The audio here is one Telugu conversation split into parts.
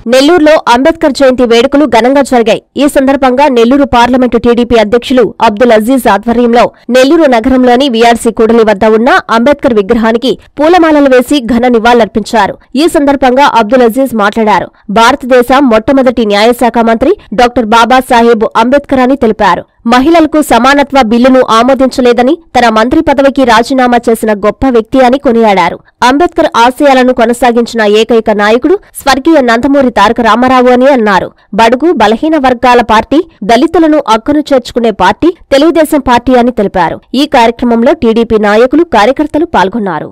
నెల్లూరులో అంబేద్కర్ జయంతి వేడుకలు ఘనంగా జరిగాయి ఈ సందర్భంగా నెల్లూరు పార్లమెంటు టీడీపీ అధ్యక్షులు అబ్దుల్ అజీజ్ ఆధ్వర్యంలో నెల్లూరు నగరంలోని వీఆర్సీ కూడలి వద్ద ఉన్న అంబేద్కర్ విగ్రహానికి పూలమాలలు వేసి ఘన నివాళులర్పించారు ఈ సందర్భంగా అబ్దుల్ అజీజ్ మాట్లాడారు భారతదేశ మొట్టమొదటి న్యాయశాఖ మంత్రి డాక్టర్ బాబాసాహెబ్ అంబేద్కర్ అని తెలిపారు మహిళలకు సమానత్వ బిల్లును ఆమోదించలేదని తన మంత్రి పదవికి రాజీనామా చేసిన గొప్ప వ్యక్తి అని కొనియాడారు అంబేద్కర్ ఆశయాలను కొనసాగించిన ఏకైక నాయకుడు స్వర్గీయ నందమూరి తారక రామారావు అని అన్నారు బడుగు బలహీన వర్గాల పార్టీ దళితులను అక్కును చేర్చుకునే పార్టీ తెలుగుదేశం పార్టీ అని తెలిపారు ఈ కార్యక్రమంలో టీడీపీ నాయకులు కార్యకర్తలు పాల్గొన్నారు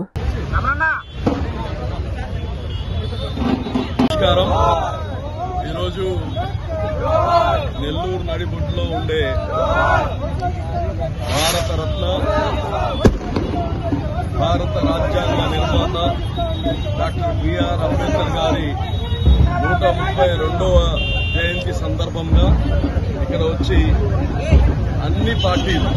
నమస్కారం ఈరోజు నెల్లూరు నడిబొట్టులో ఉండే భారత రత్న భారత రాజ్యాంగ నిర్మాత డాక్టర్ బిఆర్ అంబేద్కర్ గారి నూట ముప్పై రెండవ జయంతి సందర్భంగా ఇక్కడ వచ్చి అన్ని పార్టీలు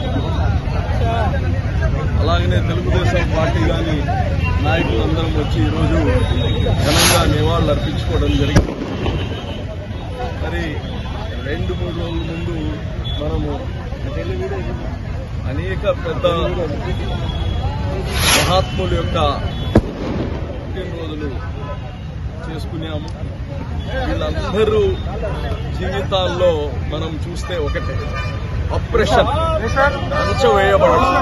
అలాగనే తెలుగుదేశం పార్టీ కానీ నాయకులందరం వచ్చి ఈరోజు ఘనంగా నివాళులు అర్పించుకోవడం జరిగింది మరి రెండు మూడు రోజుల ముందు మనము అనేక పెద్ద మహాత్ముల యొక్క పుట్టినరోజులు చేసుకున్నాము వీళ్ళందరూ జీవితాల్లో మనం చూస్తే ఒకటే అప్రెషన్ అంచవేయబడడం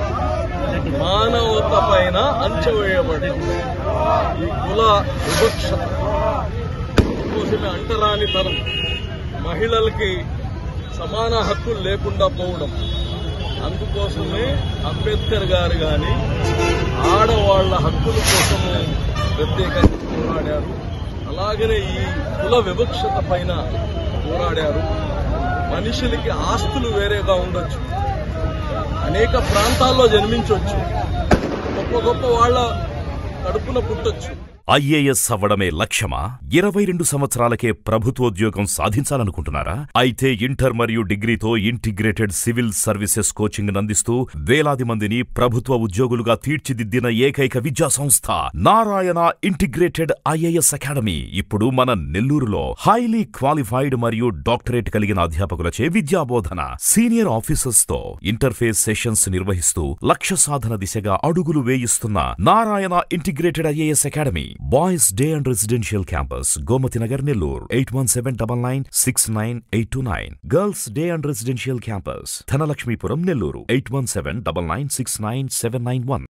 మానవత పైన అంచవేయబడి ఈ కుల వివక్షత కోసమే అంటరానితనం మహిళలకి సమాన హక్కులు లేకుండా పోవడం అందుకోసమే అంబేద్కర్ గారు గాని ఆడవాళ్ల హక్కుల కోసము ప్రత్యేకంగా పోరాడారు అలాగనే ఈ కుల వివక్షత పైన పోరాడారు మనుషులకి ఆస్తులు వేరేగా ఉండొచ్చు అనేక ప్రాంతాల్లో జన్మించవచ్చు గొప్ప గొప్ప వాళ్ళ కడుపున పుట్టొచ్చు ఐఏఎస్ అవ్వడమే లక్ష్యమా ఇరవై రెండు సంవత్సరాలకే ప్రభుత్వోద్యోగం సాధించాలనుకుంటున్నారా అయితే ఇంటర్ మరియు డిగ్రీతో ఇంటిగ్రేటెడ్ సివిల్ సర్వీసెస్ కోచింగ్ అందిస్తూ వేలాది మందిని ప్రభుత్వ ఉద్యోగులుగా తీర్చిదిద్దిన ఏకైక విద్యా సంస్థ నారాయణ ఇంటిగ్రేటెడ్ ఐఏఎస్ అకాడమీ ఇప్పుడు మన నెల్లూరులో హైలీ క్వాలిఫైడ్ మరియు డాక్టరేట్ కలిగిన అధ్యాపకులచే విద్యాబోధన సీనియర్ ఆఫీసర్స్ తో ఇంటర్ఫేస్ సెషన్స్ నిర్వహిస్తూ లక్ష్య సాధన దిశగా అడుగులు వేయిస్తున్న Narayana integrated IAS academy boys day and residential campus Gomathi Nagar Nellore eight one seven double nine six nine eight two nine girls day and residential campus Dhanalakshmipuram Nellore eight one seven double nine six nine seven nine one